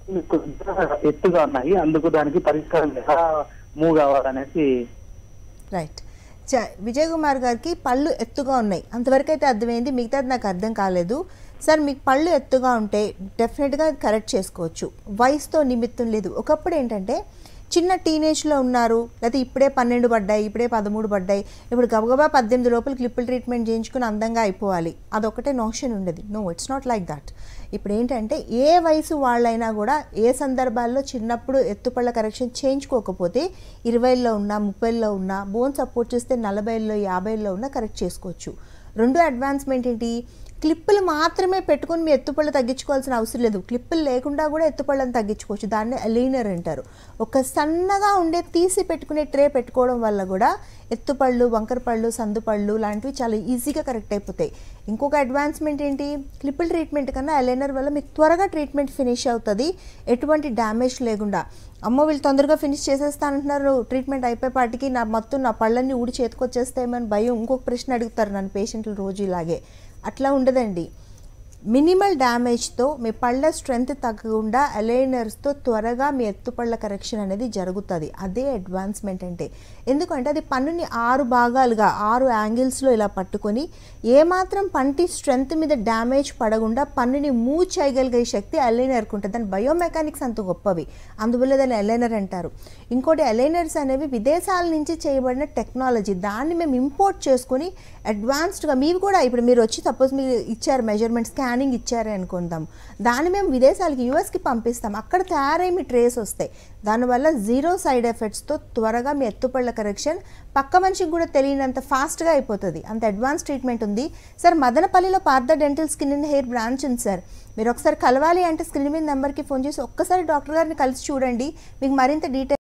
కొంచెం ఎత్తుగా ఉన్నాయి అందుకు దానికి పరిష్కారం ఎలా మూవ్ కావాలనేసి రైట్ చ విజయ్ కుమార్ గారికి పళ్ళు ఎత్తుగా ఉన్నాయి అంతవరకు అయితే అర్థమైంది మిగతాది నాకు అర్థం కాలేదు సార్ మీకు పళ్ళు ఎత్తుగా ఉంటే డెఫినెట్గా కరెక్ట్ చేసుకోవచ్చు వయసుతో నిమిత్తం లేదు ఒకప్పుడు ఏంటంటే చిన్న టీనేజ్లో ఉన్నారు లేకపోతే ఇప్పుడే పన్నెండు పడ్డాయి ఇప్పుడే పదమూడు పడ్డాయి ఇప్పుడు గబగబా పద్దెనిమిది లోపల క్లిప్పులు ట్రీట్మెంట్ చేయించుకుని అందంగా అయిపోవాలి అదొకటే నోషన్ ఉండేది no it's not like that ఇప్పుడు ఏంటంటే ఏ వయసు వాళ్ళైనా కూడా ఏ సందర్భాల్లో చిన్నప్పుడు ఎత్తుపళ్ళ కరెక్షన్ చేయించుకోకపోతే ఇరవైలో ఉన్నా ముప్పైలో ఉన్నా బోన్ సపోర్ట్ చేస్తే నలభైలో యాభైలో ఉన్నా కరెక్ట్ చేసుకోవచ్చు రెండో అడ్వాన్స్మెంట్ ఏంటి క్లిప్పులు మాత్రమే పెట్టుకొని మీ ఎత్తుపళ్ళు తగ్గించుకోవాల్సిన అవసరం లేదు క్లిప్పులు లేకుండా కూడా ఎత్తుపళ్ళని తగ్గించుకోవచ్చు దాన్ని అలీనర్ అంటారు ఒక సన్నగా ఉండే తీసి పెట్టుకునే ట్రే పెట్టుకోవడం వల్ల కూడా ఎత్తుపళ్ళు వంకర పళ్ళు సందుపళ్ళు లాంటివి చాలా ఈజీగా కరెక్ట్ అయిపోతాయి ఇంకొక అడ్వాన్స్మెంట్ ఏంటి క్లిప్పుల ట్రీట్మెంట్ కన్నా అలైనర్ వల్ల మీకు త్వరగా ట్రీట్మెంట్ ఫినిష్ అవుతుంది ఎటువంటి డ్యామేజ్ లేకుండా అమ్మో వీళ్ళు తొందరగా ఫినిష్ చేసేస్తానంటున్నారు ట్రీట్మెంట్ అయిపోయేపాటికి నా మొత్తం నా పళ్ళన్నీ ఊడి చేతికొచ్చేస్తాయేమని భయం ఇంకొక ప్రశ్న అడుగుతారు నన్ను పేషెంట్లు రోజు ఇలాగే అట్లా ఉండదండి మినిమల్ డ్యామేజ్తో మీ పళ్ళ స్ట్రెంగ్త్ తగ్గకుండా అలైనర్స్తో త్వరగా మీ ఎత్తుపళ్ళ కరెక్షన్ అనేది జరుగుతుంది అదే అడ్వాన్స్మెంట్ అంటే ఎందుకంటే అది పన్నుని ఆరు భాగాలుగా ఆరు యాంగిల్స్లో ఇలా పట్టుకొని ఏమాత్రం పంటి స్ట్రెంగ్త్ మీద డ్యామేజ్ పడకుండా పన్నుని మూవ్ చేయగలిగే శక్తి అలైనర్కి ఉంటుంది దాని బయోమెకానిక్స్ అంత గొప్పవి అందువల్ల దాన్ని అలైనర్ అంటారు ఇంకోటి అలైనర్స్ అనేవి విదేశాల నుంచి చేయబడిన టెక్నాలజీ దాన్ని మేము ఇంపోర్ట్ చేసుకొని అడ్వాన్స్డ్గా మీవి కూడా ఇప్పుడు మీరు వచ్చి సపోజ్ మీరు ఇచ్చారు మెజర్మెంట్ స్కానింగ్ ఇచ్చారు అనుకుందాం దాన్ని మేము విదేశాలకి యూఎస్కి పంపిస్తాం అక్కడ తయారై మీ ట్రేస్ వస్తాయి దానివల్ల జీరో సైడ్ ఎఫెక్ట్స్తో త్వరగా మీ ఎత్తుపళ్ళ కరెక్షన్ పక్క మనిషికి కూడా తెలియనంత ఫాస్ట్గా అయిపోతుంది అంత అడ్వాన్స్ ట్రీట్మెంట్ ఉంది సార్ మదనపల్లిలో Partha dental skin and hair branch ఉంది సార్ మీరు ఒకసారి కలవాలి అంటే స్క్రీన్ మీద నెంబర్కి ఫోన్ చేసి ఒక్కసారి డాక్టర్ గారిని కలిసి చూడండి మీకు మరింత డీటెయిల్